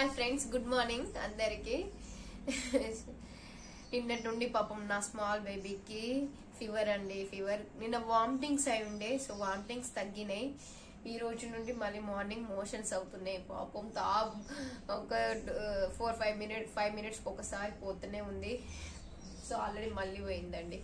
Hi friends good morning అందరికి నిన్నటి నుండి పాపం నా స్మాల్ బేబీకి ఫీవర్ అండి ఫీవర్ నిన్న వామిటింగ్స్ అయి ఉండే సో వామిటింగ్స్ తగ్గినాయి ఈ రోజు నుండి మళ్ళీ మార్నింగ్ మోషన్స్ అవుతున్నాయి పాపం తా ఒక four five minute five minutes ఒకసారి పోతూనే ఉంది సో ఆల్రెడీ మళ్ళీ పోయిందండి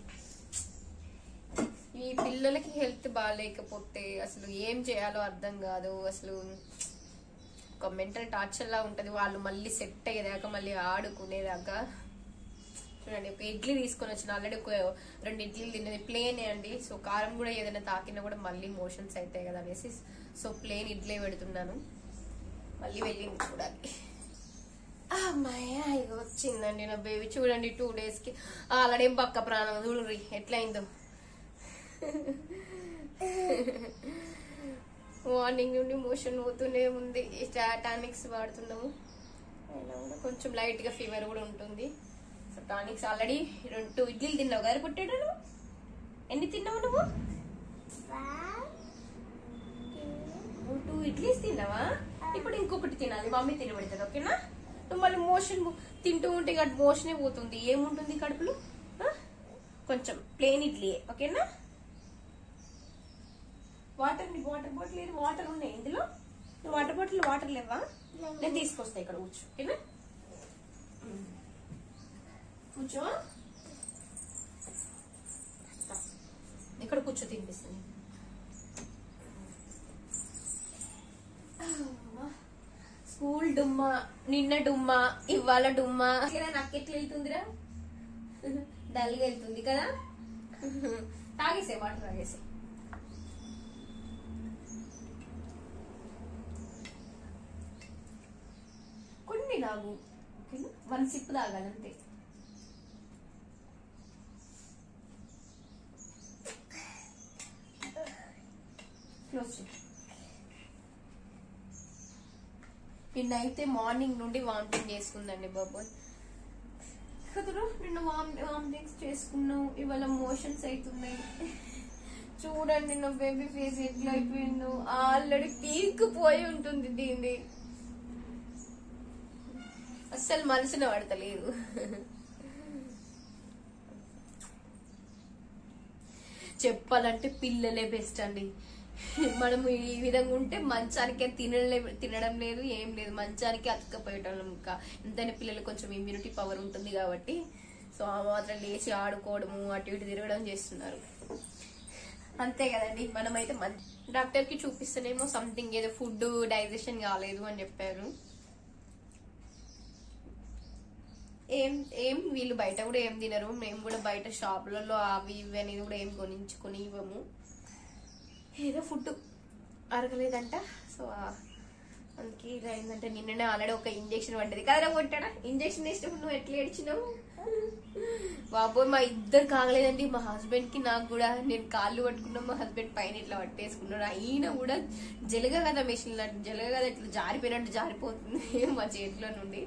ఈ పిల్లలకి హెల్త్ బాగాలేకపోతే అసలు ఏం చేయాలో అర్థం కాదు అసలు ఒక మెంటల్ టార్చర్ లా ఉంటది వాళ్ళు మళ్ళీ సెట్ అయ్యేదాకా మళ్ళీ ఆడుకునేదాకా చూడండి ఒక ఇడ్లీ తీసుకొని వచ్చిన ఆల్రెడీ ఒక రెండు ఇడ్లీలు తిన్నది ప్లేనే అండి సో కారం కూడా ఏదైనా తాకినా కూడా మళ్ళీ మోషన్స్ అవుతాయి కదా అనేసి సో ప్లేన్ ఇడ్లీ పెడుతున్నాను మళ్ళీ వెళ్ళింది చూడాలి అమ్మాయ ఇక వచ్చిందండి నా బేబీ చూడండి టూ డేస్ కి ఆల్రెడీ పక్క ప్రాణం చూడండి ఎట్లయిందో మార్నింగ్ నుండి మోషన్ పోతూనే ఉంది టానిక్స్ వాడుతున్నాము అయినా కూడా కొంచెం లైట్ గా ఫీవర్ కూడా ఉంటుంది సో టానిక్స్ ఆల్రెడీ రెండు టూ ఇడ్లీలు తిన్నావు కదా పుట్టాడు నువ్వు ఎన్ని తిన్నావు నువ్వు నువ్వు టూ ఇడ్లీస్ తిన్నావా ఇప్పుడు ఇంకొకటి తినాలి మమ్మీ తినబెడుతుంది ఓకేనా నువ్వు మళ్ళీ మోషన్ తింటూ ఉంటే ఇక మోషనే పోతుంది ఏముంటుంది కడుపులో ఆ? కొంచెం ప్లేన్ ఇడ్లీ ఓకేనా వాటర్ వాటర్ బాటిల్ లేదు వాటర్ ఉన్నాయి ఇందులో నువ్వు వాటర్ బాటిల్ వాటర్ లేవా నేను తీసుకొస్తా ఇక్కడ కూర్చో ఓకేనా ఉమ్. కూర్చో ఇక్కడ కూర్చో తినిపిస్తాను స్కూల్ డుమ్మా నిన్న డుమ్మా ఇవాళ డుమ్మా నాకు ఎట్లా వెళ్తుందిరా డల్గా వెళ్తుంది కదా తాగేసే వాటర్ తాగేసే కొన్ని తాగు ఓకేనా వన్ సిప్ తాగాలంతే క్లోజ్ చేయి నిన్నైతే మార్నింగ్ నుండి వామిటింగ్ చేసుకుందండి బాబు కదరా నిన్న వామిటింగ్స్ చేసుకున్నావు ఇవాళ మోషన్స్ అవుతున్నాయి చూడండి నా బేబీ ఫేస్ ఎట్లా అయిపోయిందో ఆల్రెడీ పీక్ పోయి ఉంటుంది దీన్ని అస్సలు మనసున పడతలేదు చెప్పాలంటే పిల్లలే బెస్ట్ అండి మనము ఈ విధంగా ఉంటే మంచానికే తినలే తినడం లేదు ఏం లేదు మంచానికి అతుక్కపోయటం ఇంకా ఎంతైనా పిల్లలు కొంచెం ఇమ్యూనిటీ పవర్ ఉంటుంది కాబట్టి సో ఆ మాత్రం లేచి ఆడుకోవడము అటు ఇటు తిరగడం చేస్తున్నారు అంతే కదండి మనమైతే మంచి డాక్టర్ కి చూపిస్తేనేమో సంథింగ్ ఏదో ఫుడ్ డైజెషన్ కాలేదు అని చెప్పారు ఏం ఏం వీళ్ళు బయట కూడా ఏం తినరు మేము కూడా బయట షాపులలో అవి ఇవి అనేది కూడా ఏం కొనించుకొని ఇవ్వము ఏదో ఫుడ్ అరగలేదంట సో అందుకే ఇలా అయిందంటే నిన్ననే ఆల్రెడీ ఒక ఇంజెక్షన్ పడ్డది కదా కొట్టాడా ఇంజెక్షన్ వేసినప్పుడు నువ్వు ఎట్లా ఏడ్చినావు బాబోయ్ మా ఇద్దరు కాగలేదండి మా హస్బెండ్ కి నాకు కూడా నేను కాళ్ళు పట్టుకున్నా మా హస్బెండ్ పైన ఇట్లా పట్టేసుకున్నాడు అయినా కూడా జలగ కదా మెషిన్ లాంటి జలగ కదా ఇట్లా జారిపోయినట్టు జారిపోతుంది మా చేతిలో నుండి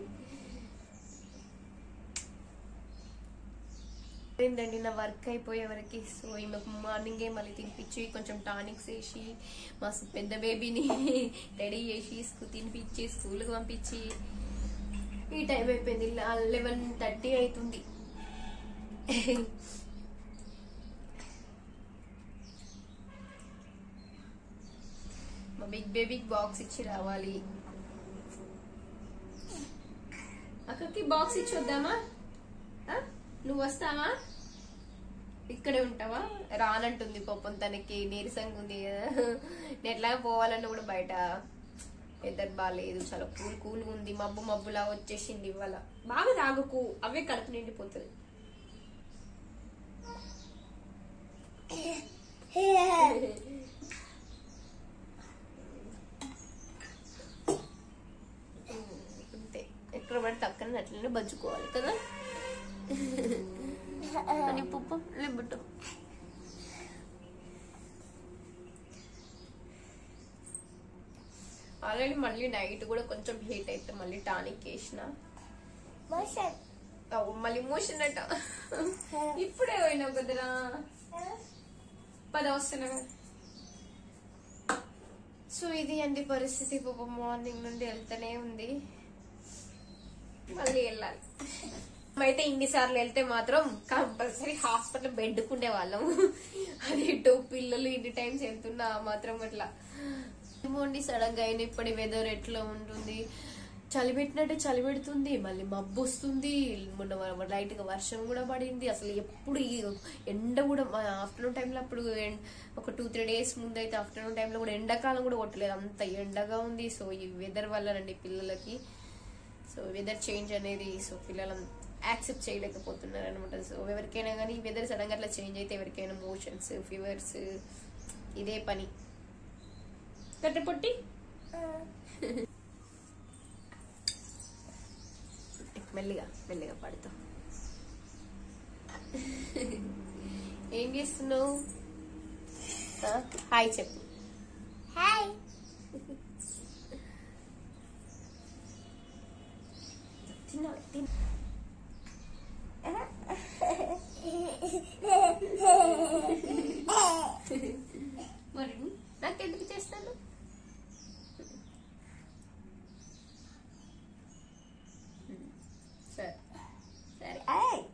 ఏంటండి నా వర్క్ అయిపోయే వరకు సో ఈమెకు మార్నింగే మళ్ళీ తినిపించి కొంచెం టానిక్స్ వేసి మా పెద్ద బేబీని రెడీ చేసి స్కూ తినిపించి స్కూల్కి పంపించి ఈ టైం అయిపోయింది లెవెన్ థర్టీ అవుతుంది మా బిగ్ బేబీకి బాక్స్ ఇచ్చి రావాలి అక్కకి బాక్స్ ఇచ్చి వద్దామా ఆ? నువ్వు వస్తావా ఇక్కడే ఉంటావా రానంటుంది పాపం తనకి నీరసంగా ఉంది కదా నేను ఎట్లా పోవాలన్నా కూడా బయట వెదర్ బాగాలేదు చాలా కూల్ కూల్గా ఉంది మబ్బు మబ్బులా వచ్చేసింది ఇవాళ బాగా తాగకు అవే కడుపు నిండిపోతుంది అంతే ఎక్కడ పడితే అక్కడ అట్లనే బజ్జుకోవాలి కదా అని పుప్ప లేబట్టు ఆల్రెడీ మళ్ళీ నైట్ కూడా కొంచెం హీట్ అయితే మళ్ళీ టానిక్ వేసిన అవు, మళ్ళీ మోషన్ అట ఇప్పుడే పోయినావు కదరా పద వస్తున్నా సో ఇది అండి పరిస్థితి పాపం మార్నింగ్ నుండి వెళ్తూనే ఉంది మళ్ళీ వెళ్ళాలి అయితే ఇన్నిసార్లు వెళ్తే మాత్రం కంపల్సరీ హాస్పిటల్ బెడ్డుకుండే వాళ్ళం అది ఇటు పిల్లలు ఇన్ని టైమ్స్ వెళ్తున్నా ఆ మాత్రం అట్లా ఏమోండి సడన్ గా అయిన ఇప్పటి వెదర్ ఎట్లా ఉంటుంది చలి పెట్టినట్టే చలి పెడుతుంది మళ్ళీ మబ్బు వస్తుంది మొన్న లైట్ గా వర్షం కూడా పడింది అసలు ఎప్పుడు ఈ ఎండ కూడా ఆఫ్టర్నూన్ టైంలో అప్పుడు ఎం- ఒక టూ త్రీ డేస్ ముందు అయితే ఆఫ్టర్నూన్ టైంలో కూడా ఎండాకాలం కూడా కొట్టలేదు అంత ఎండగా ఉంది సో ఈ వెదర్ వల్లనండి పిల్లలకి సో వెదర్ చేంజ్ అనేది సో పిల్లలు యాక్సెప్ట్ చేయలేకపోతున్నారు అనమాట సో ఎవరికైనా కానీ వెదర్ సడన్ గా అట్లా చేంజ్ అయితే ఎవరికైనా మోషన్స్ ఫీవర్స్ ఇదే పని కట్ట పొట్టి మెల్లిగా మెల్లిగా పడుతా ఏం చేస్తున్నావు ఆ, హాయ్ చెప్పు హాయ్ తిన్నా తిన్నా మరి నాకెందుకు చేస్తాను సరే సరే ఆయ్.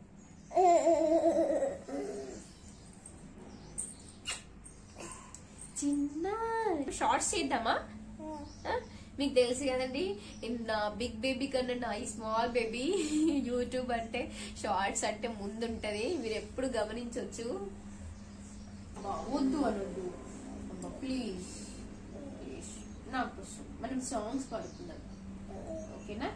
చిన్న షార్ట్స్ చేద్దామా ఆ? మీకు తెలుసు కదండి నా బిగ్ బేబీ కన్నా నా ఈ స్మాల్ బేబీ యూట్యూబ్ అంటే షార్ట్స్ అంటే ముందుంటది మీరు ఎప్పుడు గమనించవచ్చు అబ్బా, వద్దు అనొద్దు ప్లీజ్ ప్లీజ్ నా కోసం మనం సాంగ్స్ పాడుకుందాం ఓకేనా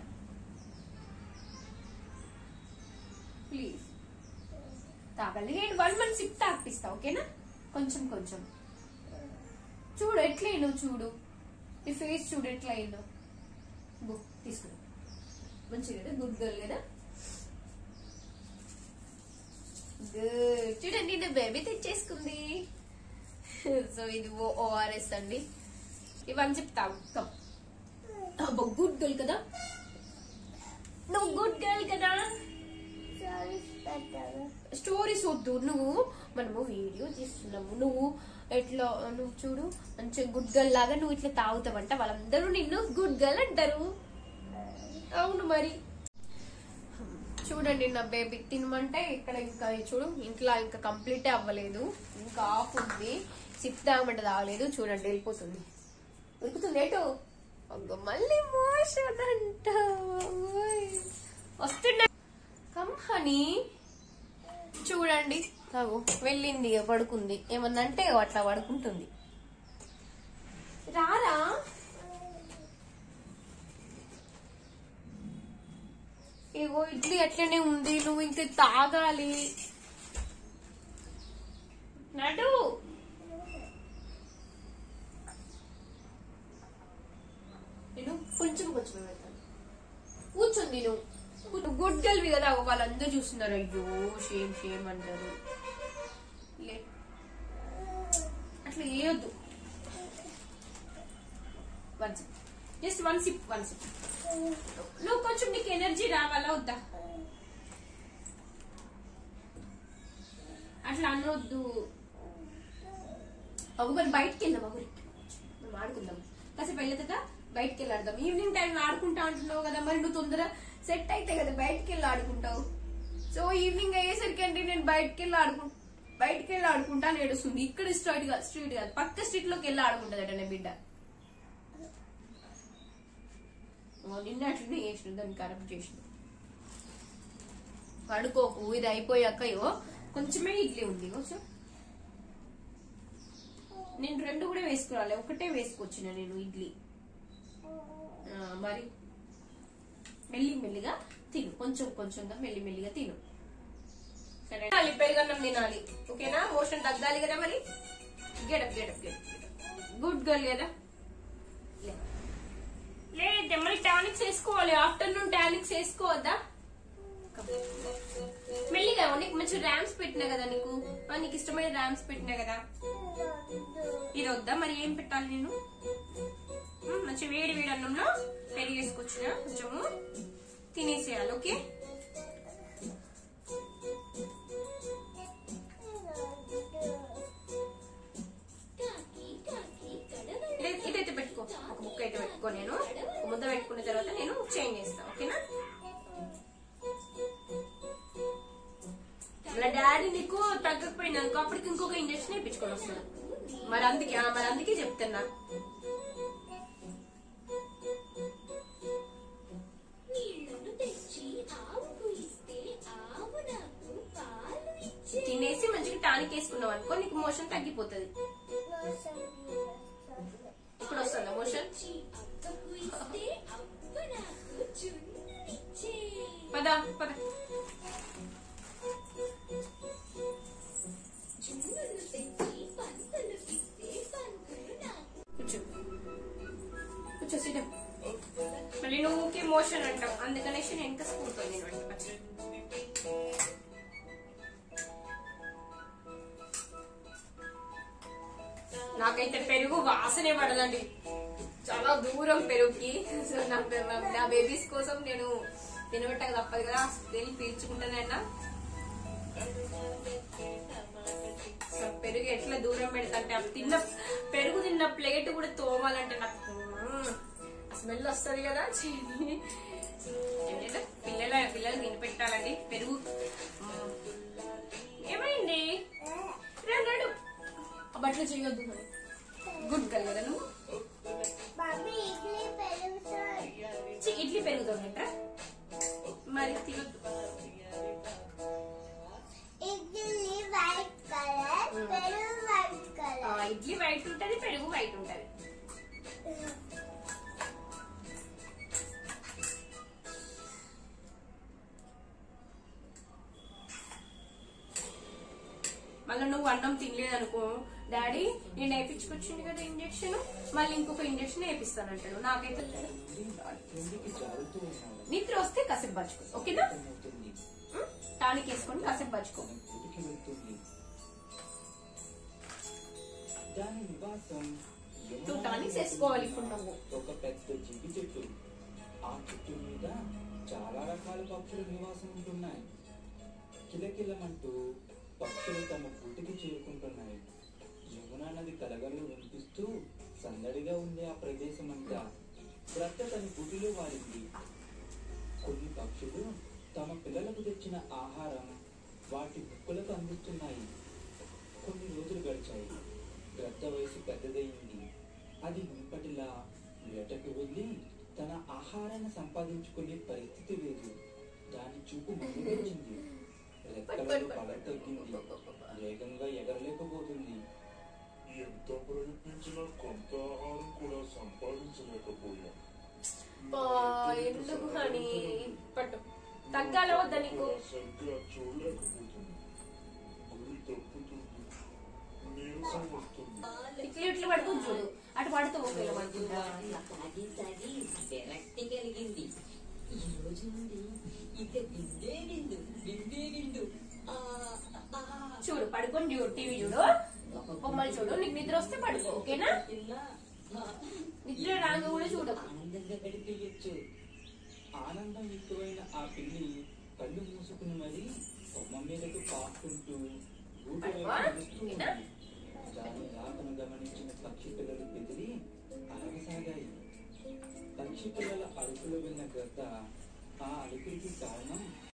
ప్లీజ్ తాగాలి నేను వన్ మంత్ సిప్ తాగిపిస్తా ఓకేనా కొంచెం కొంచెం చూడు ఎట్లయినో చూడు నీ ఫేస్ చూడు ఎట్లా అయిందో బో తీసుకురా మంచిగా కదా గుడ్ గర్ల్ కదా గుడ్ చూడండి నా బేబీ తెచ్చేసుకుంది సో ఇది ఓఆర్ఎస్ అండి ఇవన్నీ చెప్తావు కమ్ అబ్బో గుడ్ గర్ల్ కదా నువ్వు గుడ్ గర్ల్ కదా స్టోరీస్ వద్దు నువ్వు మనము వీడియో తీస్తున్నాము నువ్వు ఎట్లా నువ్వు చూడు మంచిగా గుడ్ గర్ల్ లాగా నువ్వు ఇట్లా తాగుతావంట వాళ్ళందరూ నిన్ను గుడ్ గర్ల్ అంటారు అవును మరి చూడండి నా బేబీ తినమంటే ఇక్కడ ఇంకా చూడు ఇంట్లో ఇంకా కంప్లీట్ అవ్వలేదు ఇంకా ఆఫ్ ఉంది సిప్ తాగమంటే తాగలేదు చూడండి వెళ్ళిపోతుంది ఉరుకుతుంది ఎటు అగ్గో, మళ్ళీ మోషన్ అంట ఓయ్. వస్తున్నా కమ్ హనీ చూడండి తాగు వెళ్ళింది ఇక పడుకుంది ఏమన్నంటే ఇగో అట్లా పడుకుంటుంది రారా ఇగో ఇడ్లీ అట్లనే ఉంది నువ్వు ఇంక తాగాలి నడు నేను కొంచెం కొంచెం పెడతాను కూర్చుంది నువ్వు గుడ్ గల్వి కదా వాళ్ళందరూ చూస్తున్నారు అయ్యో షేమ్ షేమ్ అంటారు లే అట్లా వేయొద్దు one sip just one sip one sip నువ్వు కొంచెం నీకు ఎనర్జీ రావాలా వద్దా అట్లా అనొద్దు ఒక మరి బయటికి వెళ్దాం ఒకరి మనం ఆడుకుందాం కాసేపు వెళ్ళదా బయటికి వెళ్ళి ఆడదాం ఈవినింగ్ టైం ఆడుకుంటా అంటున్నావు కదా మరి నువ్వు తొందర సెట్ అయితే కదా బయటికి వెళ్ళి ఆడుకుంటావు సో ఈవినింగ్ అయ్యేసరికి అంటే నేను బయటికి వెళ్ళి ఆడుకు బయటికి వెళ్ళి ఆడుకుంటా అని ఏడుస్తుంది ఇక్కడ స్ట్రీట్ కాదు స్ట్రీట్ కాదు పక్క స్ట్రీట్ లోకి వెళ్ళి ఆడుకుంటుందట నా బిడ్డ ఓ, నిన్న అట్లనే చేసిన దాన్ని కరెక్ట్ చేసిన పడుకోకు ఇది అయిపోయాక ఇగో కొంచెమే ఇడ్లీ ఉంది కొంచెం నేను రెండు కూడా వేసుకురాలి ఒకటే వేసుకొచ్చిన నేను ఇడ్లీ ఆ, మరి మెల్లి మెల్లిగా తిను కొంచెం కొంచెంగా మెల్లి మెల్లిగా తిను సరే తినాలి, పెరుగన్నం తినాలి ఓకేనా మోషన్ తగ్గాలి కదా మరి get up get up get up good girl కదా లే. లేదు మరి టానిక్స్ వేసుకోవాలి ఆఫ్టర్నూన్ టానిక్స్ వేసుకోవద్దా మెల్లిగా నీకు మంచి ర్యామ్స్ పెట్టినా కదా నీకు ఆ, నీకు ఇష్టమైన ర్యామ్స్ పెట్టినా కదా ఇది వద్దా మరి ఏం పెట్టాలి నేను మ్, మంచి వేడి వేడి అన్నంలో పెరిగి వేసుకొచ్చిన కొంచెము తినేసేయాలి ఓకే ఇదై- ఇదైతే పెట్టుకో ఒక ముక్క అయితే పెట్టుకో నేను ఒక ముద్ద పెట్టుకున్న తర్వాత నేను చేంజ్ చేస్తాను ఓకేనా తగ్గకపోయింది అనుకో అప్పటికి ఇంకొక ఇంజక్షన్ వేయించుకొని వస్తాను మరి అందుకే ఆ, మరి అందుకే చెప్తున్నా నీళ్లను తెచ్చి ఆవుకు ఇస్తే ఆవు నాకు పాలు ఇచ్చే తినేసి మంచిగా టానిక్ వేసుకున్నావు అనుకో నీకు మోషన్ తగ్గిపోతుంది ఇప్పుడు వస్తుందా మోషన్ ఇచ్చి అక్కకు ఇస్తే అక్క నాకు జున్నునిచ్చే పద పద జున్నులు తెచ్చి పంతులు ఇస్తే పంతులు నాకు కూర్చో కూర్చో సిద్ధం మళ్ళీ నువ్వు ఊకే మోషన్ అంటావు అందుకనేసి నేను ఇంకా స్కూల్కి నేను పట్టుకొచ్చాను నాకైతే పెరుగు వాసనే పడదండి చాలా దూరం పెరుగుకి సో నా బే- నా బేబీస్ కోసం నేను తినబెట్టక తప్పదు కదా వెళ్ళి పీల్చుకుంటానన్నా సో పెరుగు ఎట్లా దూరం పెడతాంటే ఆ తిన్న పెరుగు తిన్న ప్లేట్ కూడా తోమాలంటే నాకు మ్మ్, ఆ స్మెల్ వస్తుంది కదా చేది ఏంటంటే పిల్లల పిల్లలు తినిపెట్టాలండి పెరుగు మ్మ్. ఏమైంది రా, నడు ఆ బట్టలు చేయొద్దు మరి గుడ్ గల్ కదా నువ్వు చి, ఇడ్లీ పెరుగుతుందంట మరి తినొద్దు ఆ, ఇడ్లీ వైట్ ఉంటది పెరుగు వైట్ ఉంటది మళ్ళీ నువ్వు అన్నం తినలేదు అనుకో డాడీ నేను వేయించుకొచ్చింది కదా ఇంజక్షన్ మళ్ళీ ఇంకొక ఇంజక్షన్ వేపిస్తానంటాడు నాకైతే క్రిందికి జారుతూ ఉన్నాడు నిద్ర వస్తే కాసేపు బచ్చుకో ఓకేనా అవుతుంది ఉం? టానిక్ వేసుకొని కాసేపు బచ్చుకో తన గుడికి వెళ్తుంది దాని నివాసం యమునా నువ్వు టానిక్స్ నదికి వేసుకోవాలి ఇప్పుడు ఉన్న నువ్వు. ఒక పెద్ద జిగి చెట్టు ఆ చెట్టు మీద చాలా రకాల పక్షులు నివాసం ఉంటున్నాయి కిలకిలమంటూ పక్షులు తమ గుటికి చేరుకుంటున్నాయి యమునా నది కలగలు వినిపిస్తూ సందడిగా ఉండే ఆ ప్రదేశం అంతా భర్త తన గుటిలో వారింది కొన్ని పక్షులు తమ పిల్లలకు తెచ్చిన ఆహారం వాటి ముక్కులకు అందిస్తున్నాయి కొన్ని రోజులు గడిచాయి గ్రద్ద వయసు పెద్దదయింది అది మునుపటిలా వేటకు వెళ్ళి తన ఆహారాన్ని సంపాదించుకునే పరిస్థితి లేదు దాని చూపు మండించింది రెక్కలకు పగ తగ్గింది వేగంగా ఎగరలేకపోతుంది ఎంత ప్రయత్నించినా కొంత ఆహారం కూడా సంపాదించలేకపోయాం బా, ఎందుకు హనీ పట్టు తగ్గాల వద్దా నీకు కూడా సరిగ్గా చూడలేకపోతుంది గురి తప్పుతుంది నీరసం వస్తుంది ఇట్లా ఇట్లా పడుకుని చూడు అటు పడుతూ ఒకవేళ పడుతుందా తాగి తాగి విరక్తి కలిగింది ఈ రోజు నుండి ఇక బిందే నిండు బిందే నిండు ఆ, ఆ, చూడు పడుకొని చూడు టీవీ చూడు బొమ్మలు చూడు నీకు నిద్ర వస్తే పడుకో ఓకేనా ఇలా ఆ, నిద్ర రాగా కూడా చూడు ఆనందంగా గడిపేయచ్చు ఆనందం ఎక్కువైన ఆ పిల్లి కళ్ళు మూసుకుని మరి బొమ్మ మీదకు పాక్కుంటూ గూటి వైపు అయ్యో, నడుస్తూ ఇదా? ఉంది. దాని రాకను గమనించిన పక్షి పిల్లలు బెదిరి అరగసాగాయి పక్షి పిల్లల అరుపులు విన్న గద్ద ఆ అరుపులకి కారణం